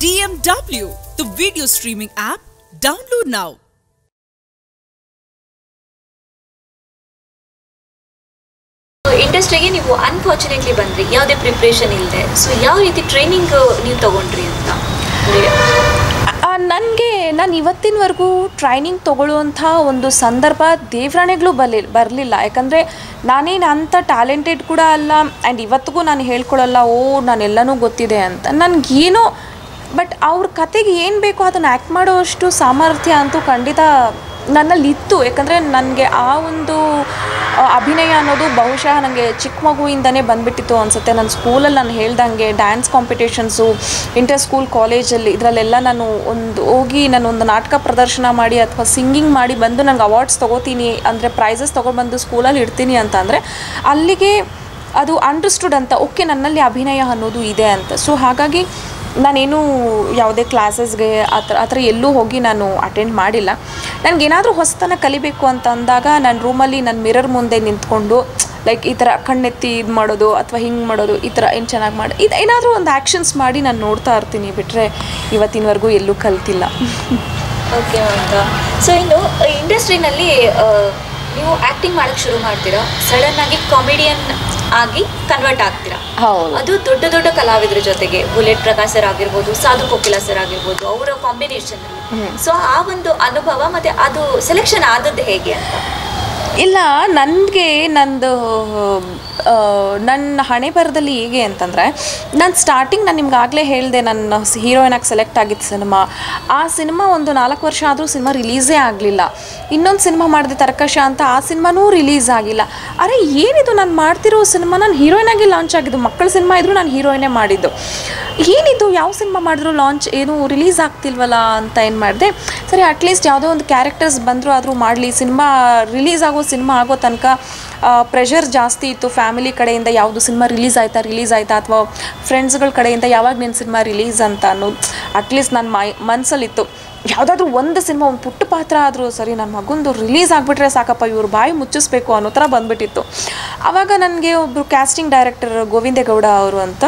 DMW, the video streaming app. Download now. ಇಂಡಸ್ಟ್ರಿಗೆ ನೀವು unfortunately ಬಂದ್ರಿ ಯಾವುದೇ ಪ್ರಿಪ್ರೇಷನ್ ಇಲ್ಲದೆ ಸೊ ಯಾವ ರೀತಿ ಟ್ರೈನಿಂಗ್ ನೀವು ತಗೊಂಡ್ರಿ ಅಂತ ನನಗೆ ನಾನು ಇವತ್ತಿನವರೆಗೂ ಟ್ರೈನಿಂಗ್ ತೊಗೊಳ್ಳುವಂಥ ಒಂದು ಸಂದರ್ಭ ದೇವರಾಣೆಗಳು ಬರಲಿ ಬರಲಿಲ್ಲ ಯಾಕಂದರೆ ನಾನೇನು ಅಂಥ ಟ್ಯಾಲೆಂಟೆಡ್ ಕೂಡ ಅಲ್ಲ ಆ್ಯಂಡ್ ಇವತ್ತಿಗೂ ನಾನು ಹೇಳ್ಕೊಳ್ಳಲ್ಲ ಓ ನಾನೆಲ್ಲನೂ ಗೊತ್ತಿದೆ ಅಂತ ನನಗೇನೋ ಬಟ್ ಅವ್ರ ಕತೆಗೆ ಏನು ಬೇಕೋ ಅದನ್ನು ಆ್ಯಕ್ಟ್ ಮಾಡೋವಷ್ಟು ಸಾಮರ್ಥ್ಯ ಅಂತೂ ಖಂಡಿತ ನನ್ನಲ್ಲಿ ಇತ್ತು ಯಾಕಂದರೆ ನನಗೆ ಆ ಒಂದು ಆ, ಅಭಿನಯ ಅನ್ನೋದು ಬಹುಶಃ ನನಗೆ ಚಿಕ್ಕ ಮಗುವಿಂದನೇ ಬಂದ್ಬಿಟ್ಟಿತ್ತು ಅನಿಸುತ್ತೆ ನನ್ನ ಸ್ಕೂಲಲ್ಲಿ ನಾನು ಹೇಳ್ದಂಗೆ ಡ್ಯಾನ್ಸ್ ಕಾಂಪಿಟೇಷನ್ಸು ಇಂಟರ್ ಸ್ಕೂಲ್ ಕಾಲೇಜಲ್ಲಿ ಇದರಲ್ಲೆಲ್ಲ ನಾನು ಒಂದು ಹೋಗಿ ನಾನು ಒಂದು ನಾಟಕ ಪ್ರದರ್ಶನ ಮಾಡಿ ಅಥವಾ ಸಿಂಗಿಂಗ್ ಮಾಡಿ ಬಂದು ನನಗೆ ಅವಾರ್ಡ್ಸ್ ತೊಗೋತೀನಿ ಅಂದರೆ ಪ್ರೈಸಸ್ ತೊಗೊಬಂದು ಸ್ಕೂಲಲ್ಲಿ ಇಡ್ತೀನಿ ಅಂತ ಅಂದರೆ ಅಲ್ಲಿಗೆ ಅದು ಅಂಡರ್ಸ್ಟುಡ್ ಅಂತ ಓಕೆ ನನ್ನಲ್ಲಿ ಅಭಿನಯ ಅನ್ನೋದು ಇದೆ ಅಂತ ಸೊ ಹಾಗಾಗಿ ನಾನೇನು ಯಾವುದೇ ಕ್ಲಾಸಸ್ಗೆ ಆ ಥರ ಆ ಥರ ಎಲ್ಲೂ ಹೋಗಿ ನಾನು ಅಟೆಂಡ್ ಮಾಡಿಲ್ಲ ನನಗೇನಾದರೂ ಹೊಸತನ ಕಲಿಬೇಕು ಅಂತ ಅಂದಾಗ ನನ್ನ ರೂಮಲ್ಲಿ ನನ್ನ ಮಿರರ್ ಮುಂದೆ ನಿಂತ್ಕೊಂಡು ಲೈಕ್ ಈ ಥರ ಕಣ್ಣೆತ್ತಿ ಇದು ಮಾಡೋದು ಅಥವಾ ಹಿಂಗೆ ಮಾಡೋದು ಈ ಥರ ಏನು ಚೆನ್ನಾಗಿ ಮಾಡಿ ಇದು ಏನಾದರೂ ಒಂದು ಆ್ಯಕ್ಷನ್ಸ್ ಮಾಡಿ ನಾನು ನೋಡ್ತಾ ಇರ್ತೀನಿ ಬಿಟ್ಟರೆ ಇವತ್ತಿನವರೆಗೂ ಎಲ್ಲೂ ಕಲ್ತಿಲ್ಲ ಓಕೆ ಅಂತ ಸೊ ಇನ್ನು ಇಂಡಸ್ಟ್ರಿನಲ್ಲಿ ನೀವು ಆ್ಯಕ್ಟಿಂಗ್ ಮಾಡೋಕ್ಕೆ ಶುರು ಮಾಡ್ತೀರಾ ಸಡನ್ ಆಗಿ ಕಾಮಿಡಿಯನ್ ಆಗಿ ಕನ್ವರ್ಟ್ ಆಗ್ತೀರಾ ಹೌದು ಅದು ದೊಡ್ಡ ದೊಡ್ಡ ಕಲಾವಿದರ ಜೊತೆಗೆ ಬುಲೆಟ್ ಪ್ರಕಾಶ್ ಸರ್ ಆಗಿರ್ಬೋದು ಸಾಧು ಕೋಕಿಲ ಸರ್ ಆಗಿರ್ಬೋದು ಅವರ ಕಾಂಬಿನೇಷನ್ ಸೊ ಆ ಒಂದು ಅನುಭವ ಮತ್ತೆ ಅದು ಸೆಲೆಕ್ಷನ್ ಆದದ್ದು ಹೇಗೆ ಅಂತ ಇಲ್ಲ ನನಗೆ ನಂದು ಆ, ನನ್ನ ಹಣೆ ಬರದಲ್ಲಿ ಹೇಗೆ ಅಂತಂದರೆ ನಾನು ಸ್ಟಾರ್ಟಿಂಗ್ ನಾನು ನಿಮ್ಗೆ ಆಗಲೇ ಹೇಳಿದೆ ನನ್ನ ಹೀರೋಯಿನಾಗಿ ಸೆಲೆಕ್ಟ್ ಆಗಿದ್ದು ಸಿನಿಮಾ ಆ ಸಿನಿಮಾ ಒಂದು ನಾಲ್ಕು ವರ್ಷ ಆದರೂ ಸಿನಿಮಾ ರಿಲೀಸೇ ಆಗಲಿಲ್ಲ ಇನ್ನೊಂದು ಸಿನಿಮಾ ಮಾಡಿದೆ ತರ್ಕಶ ಅಂತ ಆ ಸಿನಿಮಾನೂ ರಿಲೀಸ್ ಆಗಿಲ್ಲ ಅರೆ ಏನಿದು ನಾನು ಮಾಡ್ತಿರೋ ಸಿನಿಮಾ ನಾನು ಹೀರೋಯಿನಾಗಿ ಲಾಂಚ್ ಆಗಿದ್ದು ಮಕ್ಕಳ ಸಿನಿಮಾ ಇದ್ದರೂ ನಾನು ಹೀರೋಯಿನೇ ಮಾಡಿದ್ದು ಏನಿದು ಯಾವ ಸಿನಿಮಾ ಮಾಡಿದ್ರು ಲಾಂಚ್ ಏನು ರಿಲೀಸ್ ಆಗ್ತಿಲ್ವಲ್ಲ ಅಂತ ಏನು ಮಾಡಿದೆ ಸರಿ ಅಟ್ಲೀಸ್ಟ್ ಯಾವುದೋ ಒಂದು ಕ್ಯಾರೆಕ್ಟರ್ಸ್ ಬಂದರೂ ಆದರೂ ಮಾಡಲಿ ಸಿನಿಮಾ ರಿಲೀಸ್ ಆಗೋ ಸಿನಿಮಾ ಆಗೋ ತನಕ ಪ್ರೆಷರ್ ಜಾಸ್ತಿ ಇತ್ತು ಫ್ಯಾಮಿಲಿ ಕಡೆಯಿಂದ ಯಾವುದು ಸಿನಿಮಾ ರಿಲೀಸ್ ಆಯ್ತಾ ರಿಲೀಸ್ ಆಯ್ತಾ ಅಥವಾ ಫ್ರೆಂಡ್ಸ್ಗಳ ಕಡೆಯಿಂದ ಯಾವಾಗ ನಿನ್ನ ಸಿನಿಮಾ ರಿಲೀಸ್ ಅಂತ ಅನ್ನೋದು ಅಟ್ಲೀಸ್ಟ್ ನನ್ನ ಮೈ ಮನಸ್ಸಲ್ಲಿತ್ತು ಯಾವುದಾದ್ರೂ ಒಂದು ಸಿನಿಮಾ ಒಂದು ಪುಟ್ಟ ಪಾತ್ರ ಆದರೂ ಸರಿ ನನ್ನ ಮಗುಂದು ರಿಲೀಸ್ ಆಗಿಬಿಟ್ರೆ ಸಾಕಪ್ಪ ಇವ್ರು ಬಾಯಿ ಮುಚ್ಚಿಸ್ಬೇಕು ಅನ್ನೋ ಥರ ಬಂದ್ಬಿಟ್ಟಿತ್ತು ಆವಾಗ ನನಗೆ ಒಬ್ಬರು ಕ್ಯಾಸ್ಟಿಂಗ್ ಡೈರೆಕ್ಟರ್ ಗೋವಿಂದೇಗೌಡ ಅವರು ಅಂತ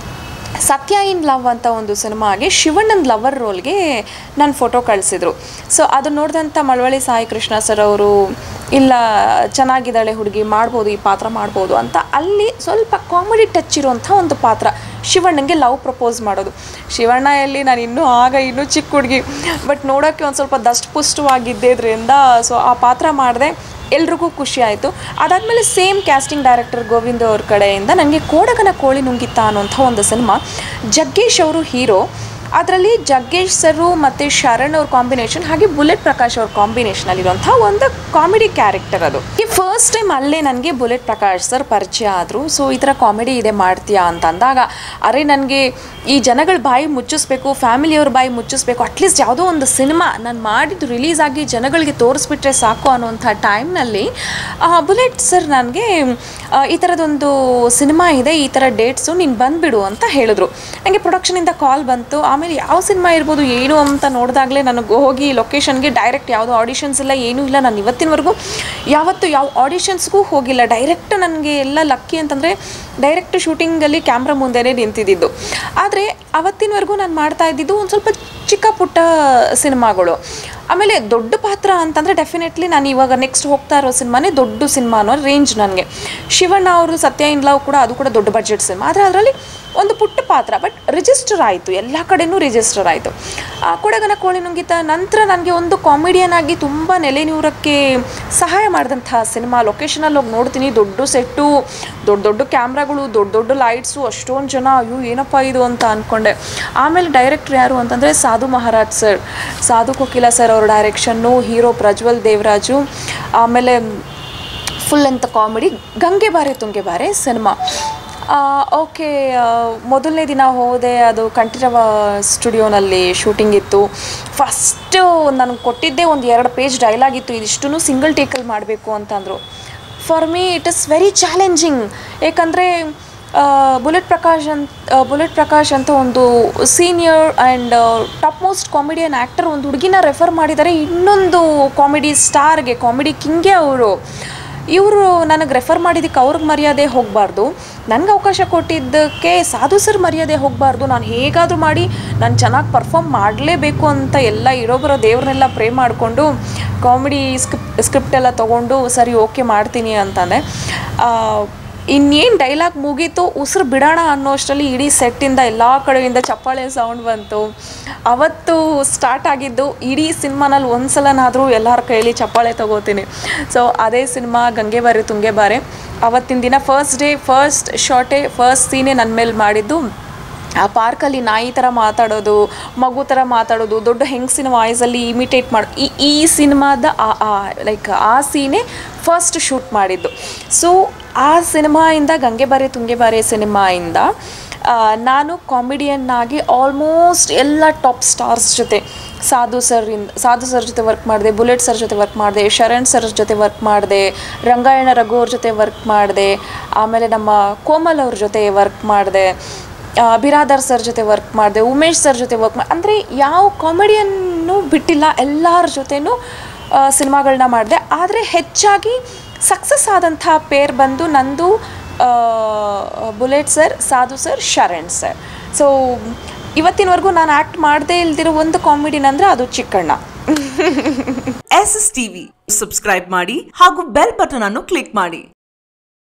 ಸತ್ಯ ಇನ್ ಲವ್ ಅಂತ ಒಂದು ಸಿನಿಮಾಗೆ ಶಿವಣ್ಣನ ಲವರ್ ರೋಲ್ಗೆ ನನ್ನ ಫೋಟೋ ಕಳಿಸಿದ್ರು ಸೊ ಅದು ನೋಡಿದಂಥ ಮಳವಳ್ಳಿ ಸಾಯಿ ಕೃಷ್ಣ ಸರ್ ಅವರು ಇಲ್ಲ ಚೆನ್ನಾಗಿದ್ದಾಳೆ ಹುಡುಗಿ ಮಾಡ್ಬೋದು ಈ ಪಾತ್ರ ಮಾಡ್ಬೋದು ಅಂತ ಅಲ್ಲಿ ಸ್ವಲ್ಪ ಕಾಮಿಡಿ ಟಚ್ ಇರುವಂಥ ಒಂದು ಪಾತ್ರ ಶಿವಣ್ಣಂಗೆ ಲವ್ ಪ್ರಪೋಸ್ ಮಾಡೋದು ಶಿವಣ್ಣ ಎಲ್ಲಿ ನಾನು ಇನ್ನೂ ಆಗ ಇನ್ನೂ ಚಿಕ್ಕ ಹುಡುಗಿ ಬಟ್ ನೋಡೋಕ್ಕೆ ಒಂದು ಸ್ವಲ್ಪ ದಷ್ಟಪುಷ್ಟವಾಗಿದ್ದರಿಂದ ಸೊ ಆ ಪಾತ್ರ ಮಾಡಿದೆ ಎಲ್ರಿಗೂ ಖುಷಿ ಆಯಿತು ಅದಾದಮೇಲೆ ಸೇಮ್ ಕ್ಯಾಸ್ಟಿಂಗ್ ಡೈರೆಕ್ಟರ್ ಗೋವಿಂದ ಅವ್ರ ಕಡೆಯಿಂದ ನನಗೆ ಕೋಡಗನ ಕೋಳಿ ನುಂಗಿತ್ತ ಅನ್ನೋಂಥ ಒಂದು ಸಿನಿಮಾ ಜಗ್ಗೇಶ್ ಅವರು ಹೀರೋ ಅದರಲ್ಲಿ ಜಗ್ಗೇಶ್ ಸರು ಮತ್ತು ಶರಣ್ ಅವ್ರ ಕಾಂಬಿನೇಷನ್ ಹಾಗೆ ಬುಲೆಟ್ ಪ್ರಕಾಶ್ ಅವ್ರ ಕಾಂಬಿನೇಷನಲ್ಲಿರುವಂಥ ಒಂದು ಕಾಮಿಡಿ ಕ್ಯಾರೆಕ್ಟರ್ ಅದು ಈ ಫಸ್ಟ್ ಟೈಮ್ ಅಲ್ಲೇ ನನಗೆ ಬುಲೆಟ್ ಪ್ರಕಾಶ್ ಸರ್ ಪರಿಚಯ ಆದರು ಸೊ ಈ ಥರ ಕಾಮಿಡಿ ಇದೆ ಮಾಡ್ತೀಯಾ ಅಂತ ಅಂದಾಗ ಅರೆ ನನಗೆ ಈ ಜನಗಳ ಬಾಯಿ ಮುಚ್ಚಿಸ್ಬೇಕು ಫ್ಯಾಮಿಲಿಯವ್ರ ಬಾಯಿ ಮುಚ್ಚಿಸ್ಬೇಕು ಅಟ್ಲೀಸ್ಟ್ ಯಾವುದೋ ಒಂದು ಸಿನಿಮಾ ನಾನು ಮಾಡಿದ್ದು ರಿಲೀಸ್ ಆಗಿ ಜನಗಳಿಗೆ ತೋರಿಸ್ಬಿಟ್ರೆ ಸಾಕು ಅನ್ನೋಂಥ ಟೈಮ್ನಲ್ಲಿ ಬುಲೆಟ್ ಸರ್ ನನಗೆ ಈ ಥರದೊಂದು ಸಿನಿಮಾ ಇದೆ ಈ ಥರ ಡೇಟ್ಸು ನೀನು ಬಂದುಬಿಡು ಅಂತ ಹೇಳಿದ್ರು ನನಗೆ ಪ್ರೊಡಕ್ಷನಿಂದ ಕಾಲ್ ಬಂತು ಆಮೇಲೆ ಯಾವ ಸಿನಿಮಾ ಇರ್ಬೋದು ಏನು ಅಂತ ನೋಡಿದಾಗಲೇ ನನಗೆ ಹೋಗಿ ಲೊಕೇಶನ್ಗೆ ಡೈರೆಕ್ಟ್ ಯಾವುದೋ ಆಡಿಷನ್ಸ್ ಇಲ್ಲ ಏನೂ ಇಲ್ಲ ನಾನು ಇವತ್ತಿನವರೆಗೂ ಯಾವತ್ತೂ ಯಾವ ಆಡಿಷನ್ಸ್ಗೂ ಹೋಗಿಲ್ಲ ಡೈರೆಕ್ಟ್ ನನಗೆ ಎಲ್ಲ ಲಕ್ಕಿ ಅಂತಂದರೆ ಡೈರೆಕ್ಟ್ ಶೂಟಿಂಗಲ್ಲಿ ಕ್ಯಾಮ್ರಾ ಮುಂದೆನೇ ನಿಂತಿದ್ದಿದ್ದು ಆದರೆ ಅವತ್ತಿನವರೆಗೂ ನಾನು ಮಾಡ್ತಾ ಇದ್ದಿದ್ದು ಒಂದು ಸ್ವಲ್ಪ ಚಿಕ್ಕ ಪುಟ್ಟ ಸಿನಿಮಾಗಳು ಆಮೇಲೆ ದೊಡ್ಡ ಪಾತ್ರ ಅಂತಂದರೆ ಡೆಫಿನೆಟ್ಲಿ ನಾನು ಇವಾಗ ನೆಕ್ಸ್ಟ್ ಹೋಗ್ತಾ ಇರೋ ಸಿನಿಮಾನೇ ದೊಡ್ಡ ಸಿನಿಮಾ ಅನ್ನೋ ರೇಂಜ್ ನನಗೆ ಶಿವಣ್ಣ ಅವರು ಸತ್ಯ ಇನ್ ಲವ್ ಕೂಡ ಅದು ಕೂಡ ದೊಡ್ಡ ಬಡ್ಜೆಟ್ ಸಿನಿಮಾ ಆದರೆ ಅದರಲ್ಲಿ ಒಂದು ಪುಟ್ಟ ಪಾತ್ರ ಬಟ್ ರಿಜಿಸ್ಟರ್ ಆಯಿತು ಎಲ್ಲ ಕಡೆನೂ ರಿಜಿಸ್ಟರ್ ಆಯಿತು ಆ ಕೊಡಗನ ಕೋಳಿ ನುಂಗಿತ ನಂತರ ನನಗೆ ಒಂದು ಕಾಮಿಡಿಯನ್ ಆಗಿ ತುಂಬ ನೆಲೆ ನೂರಕ್ಕೆ ಸಹಾಯ ಮಾಡಿದಂಥ ಸಿನಿಮಾ ಲೊಕೇಶನಲ್ಲಿ ಹೋಗಿ ನೋಡ್ತೀನಿ ದೊಡ್ಡ ಸೆಟ್ಟು ದೊಡ್ಡ ದೊಡ್ಡ ಕ್ಯಾಮ್ರಾಗಳು ದೊಡ್ಡ ದೊಡ್ಡ ಲೈಟ್ಸು ಅಷ್ಟೊಂದು ಜನ ಅಯ್ಯೋ ಏನಪ್ಪ ಇದು ಅಂತ ಅಂದ್ಕೊಂಡೆ ಆಮೇಲೆ ಡೈರೆಕ್ಟ್ರ್ ಯಾರು ಅಂತಂದರೆ ಸಾಧು ಮಹಾರಾಜ್ ಸರ್ ಸಾಧು ಕೋಕಿಲ ಸರ್ ಅವ್ರ ಡೈರೆಕ್ಷನ್ನು ಹೀರೋ ಪ್ರಜ್ವಲ್ ದೇವರಾಜು ಆಮೇಲೆ ಫುಲ್ ಅಂತ ಕಾಮಿಡಿ ಗಂಗೆ ಬಾರೆ ತುಂಗೆ ಬಾರೆ ಸಿನಿಮಾ ಓಕೆ ಮೊದಲನೇ ದಿನ ಹೋದೆ ಅದು ಕಂಠೀರವ ಸ್ಟುಡಿಯೋನಲ್ಲಿ ಶೂಟಿಂಗ್ ಇತ್ತು ಫಸ್ಟು ನನಗೆ ಕೊಟ್ಟಿದ್ದೇ ಒಂದು ಎರಡು ಪೇಜ್ ಡೈಲಾಗ್ ಇತ್ತು ಇದಿಷ್ಟೂ ಸಿಂಗಲ್ ಟೇಕಲ್ಲಿ ಮಾಡಬೇಕು ಅಂತಂದರು for me it is very challenging ಏಕೆಂದರೆ ಬುಲೆಟ್ ಪ್ರಕಾಶ್ ಅಂತ ಬುಲೆಟ್ ಪ್ರಕಾಶ್ ಅಂತ ಒಂದು senior and top most comedian actor ಒಂದು ಹುಡುಗಿನ ರೆಫರ್ ಮಾಡಿದ್ದಾರೆ ಇನ್ನೊಂದು ಕಾಮಿಡಿ ಸ್ಟಾರ್ಗೆ ಕಾಮಿಡಿ ಕಿಂಗೆ ಅವರು ಇವರು ನನಗೆ ರೆಫರ್ ಮಾಡಿದ್ದಕ್ಕೆ ಅವ್ರಿಗೆ ಮರ್ಯಾದೆ ಹೋಗಬಾರ್ದು ನನಗೆ ಅವಕಾಶ ಕೊಟ್ಟಿದ್ದಕ್ಕೆ ಸಾಧು ಸರ್ ಮರ್ಯಾದೆ ಹೋಗಬಾರ್ದು ನಾನು ಹೇಗಾದರೂ ಮಾಡಿ ನಾನು ಚೆನ್ನಾಗಿ ಪರ್ಫಾರ್ಮ್ ಮಾಡಲೇಬೇಕು ಅಂತ ಎಲ್ಲ ಇರೋಬರೋ ದೇವ್ರನ್ನೆಲ್ಲ ಪ್ರೇ ಮಾಡಿಕೊಂಡು ಕಾಮಿಡಿ ಸ್ಕ್ರಿಪ್ ಸ್ಕ್ರಿಪ್ಟ್ ಎಲ್ಲ ತೊಗೊಂಡು ಸರಿ ಓಕೆ ಮಾಡ್ತೀನಿ ಅಂತಂದೆ ಇನ್ನೇನು ಡೈಲಾಗ್ ಮುಗೀತು ಉಸಿರು ಬಿಡೋಣ ಅನ್ನೋ ಅಷ್ಟರಲ್ಲಿ ಇಡೀ ಸೆಟ್ಟಿಂದ ಎಲ್ಲ ಕಡೆಯಿಂದ ಚಪ್ಪಾಳೆ ಸೌಂಡ್ ಬಂತು ಅವತ್ತು ಸ್ಟಾರ್ಟ್ ಆಗಿದ್ದು ಇಡೀ ಸಿನಿಮಾನಲ್ಲಿ ಒಂದು ಸಲನಾದರೂ ಎಲ್ಲರ ಕೈಯಲ್ಲಿ ಚಪ್ಪಾಳೆ ತಗೋತೀನಿ ಸೊ ಅದೇ ಸಿನಿಮಾ ಗಂಗೆ ಬಾರೆ ತುಂಗೆ ಬಾರೆ ಅವತ್ತಿನ ದಿನ ಫಸ್ಟ್ ಡೇ ಫಸ್ಟ್ ಶಾರ್ಟೇ ಫಸ್ಟ್ ಸೀನೇ ನನ್ನ ಮೇಲೆ ಮಾಡಿದ್ದು ಆ ಪಾರ್ಕಲ್ಲಿ ನಾಯಿ ಥರ ಮಾತಾಡೋದು ಮಗು ಥರ ಮಾತಾಡೋದು ದೊಡ್ಡ ಹೆಂಗಸಿನ ವಾಯ್ಸಲ್ಲಿ ಇಮಿಟೇಟ್ ಮಾಡಿ ಈ ಈ ಸಿನಿಮಾದ ಆ ಲೈಕ್ ಆ ಸೀನೇ ಫಸ್ಟ್ ಶೂಟ್ ಮಾಡಿದ್ದು ಸೊ ಆ ಸಿನಿಮಾಯಿಂದ ಗಂಗೆ ಬಾರೆ ತುಂಗೆ ಬಾರೆ ಸಿನಿಮಾಯಿಂದ ಆ, ನಾನು ಕಾಮಿಡಿಯನ್ ಆಗಿ ಆಲ್ಮೋಸ್ಟ್ ಎಲ್ಲ ಟಾಪ್ ಸ್ಟಾರ್ಸ್ ಜೊತೆ ಸಾಧು ಸರ್ ಇಂದ ಸಾಧು ಸರ್ ಜೊತೆ ವರ್ಕ್ ಮಾಡಿದೆ ಬುಲೆಟ್ ಸರ್ ಜೊತೆ ವರ್ಕ್ ಮಾಡಿದೆ ಶರಣ್ ಸರ್ ಜೊತೆ ವರ್ಕ್ ಮಾಡಿದೆ ರಂಗಾಯಣ ರಘು ಅವ್ರ ಜೊತೆ ವರ್ಕ್ ಮಾಡಿದೆ ಆಮೇಲೆ ನಮ್ಮ ಕೋಮಲ್ ಅವ್ರ ಜೊತೆ ವರ್ಕ್ ಮಾಡಿದೆ ಆ, ಬಿರಾದರ್ ಸರ್ ಜೊತೆ ವರ್ಕ್ ಮಾಡಿದೆ ಉಮೇಶ್ ಸರ್ ಜೊತೆ ವರ್ಕ್ ಮಾಡಿ ಅಂದರೆ ಯಾವ ಕಾಮಿಡಿಯನ್ನು ಬಿಟ್ಟಿಲ್ಲ ಎಲ್ಲರ ಜೊತೆನೂ ಸಿನಿಮಾಗಳನ್ನ ಮಾಡಿದೆ ಆದರೆ ಹೆಚ್ಚಾಗಿ ಸಕ್ಸಸ್ ಆದಂಥ ಪೇರ್ ಬಂದು ನಂದು ಆ, bullet sir Sadhu sir Sharan sir so ಇವತ್ತಿನವರೆಗೂ ನಾನು ಆ್ಯಕ್ಟ್ ಮಾಡದೇ ಇಲ್ದಿರೋ ಒಂದು ಕಾಮಿಡಿನ ಅಂದರೆ ಅದು Chikkanna S S TV subscribe ಮಾಡಿ ಹಾಗೂ ಬೆಲ್ ಬಟನ್ ಅನ್ನು ಕ್ಲಿಕ್ ಮಾಡಿ